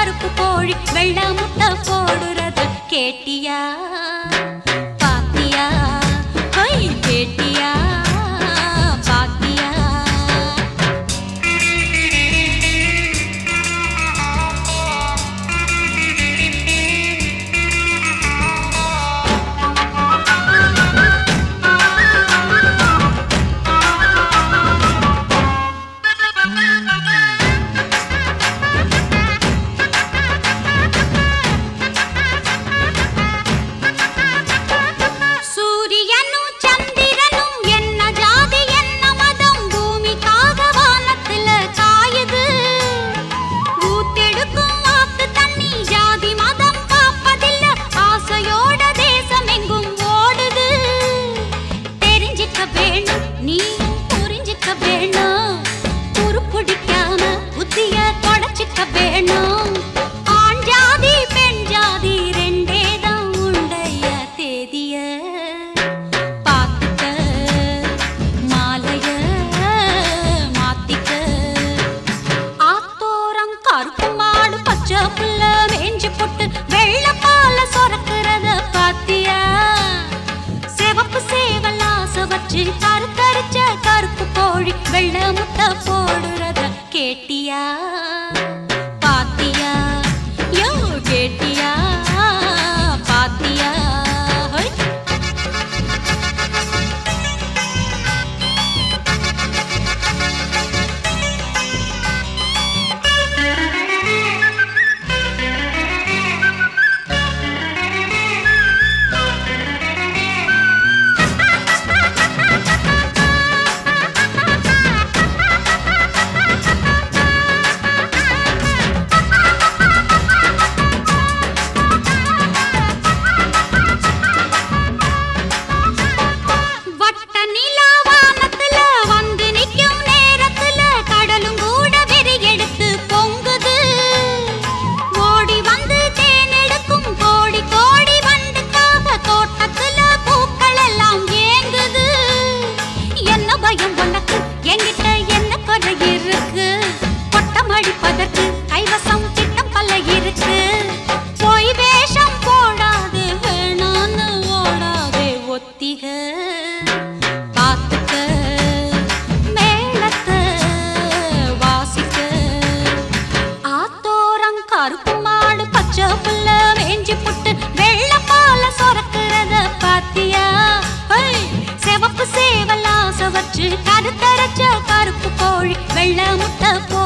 கருப்பு கோழி வெள்ள முட்டை போடுறத கேட்டியா பாத்தியா ஹை கேட்டியா பாத்தியா சூரியனும் சந்திரனும் என்ன ஜாதி என்ன மதம் பூமிக்காக வானத்துல காயுது ஊத்தெடுக்கும் வாக்கு தண்ணி ஜாதி மதம் காப்பதில்ல ஆசையோட தேசம் எங்கும் ஓடுது தெரிஞ்சிக்க வேணும் நீ புரிஞ்சிக்க வேணும் துருப்பிடிக்காம புத்திய தொடச்சிக்க வேணும் ஆண் ஜாதி பெண் ஜாதி ரெண்டே தான் உண்டைய தேதிய பார்த்துக்க மாலைய மாத்திக்க ஆத்தோரம் கருப்பு மாடு பச்சை புல்ல மேஞ்சு போட்டு வெள்ள பால சொரக்கிறத பாத்தியா சிவப்பு சேவல் ஆசை வச்சு கருத்தரிச்ச கருப்பு கோழி வெள்ள முட்டை போடுறத கேட்டியா பாத்தியா யோ கேட்டியா பாத்தியா ஹை வட்ட நிலா வானத்துல வந்து நிக்கும் நேரத்துல கடலும் கூட வெறி எடுத்து பொங்குது ஓடி வந்து தேன் எடுக்கும் கோடி கோடி வந்துக்காக தோட்டத்துல பூக்கள் எல்லாம் ஏங்குது என்ன பயம் உனக்கு என்கிட்ட என்ன குறை இருக்கு பட்டம் அடிப்பதற்கு கைவசம் திட்டம் பல இருக்கு போய் வேஷம் போடாது வேணான்னு ஓடாதே ஒத்திக பார்த்துக்க மேளத்தை வாசிக்க ஆத்தோரம் கருப்பு மாடு பச்சை புல்ல வேஞ்சி புட்டு வெள்ள பால சொரக்கிறத பாத்தியா ஹை, சிவப்பு சேவல் ஆசை வச்சு கருத்தரைச்ச கருப்பு கோழி வெள்ள முட்டை போ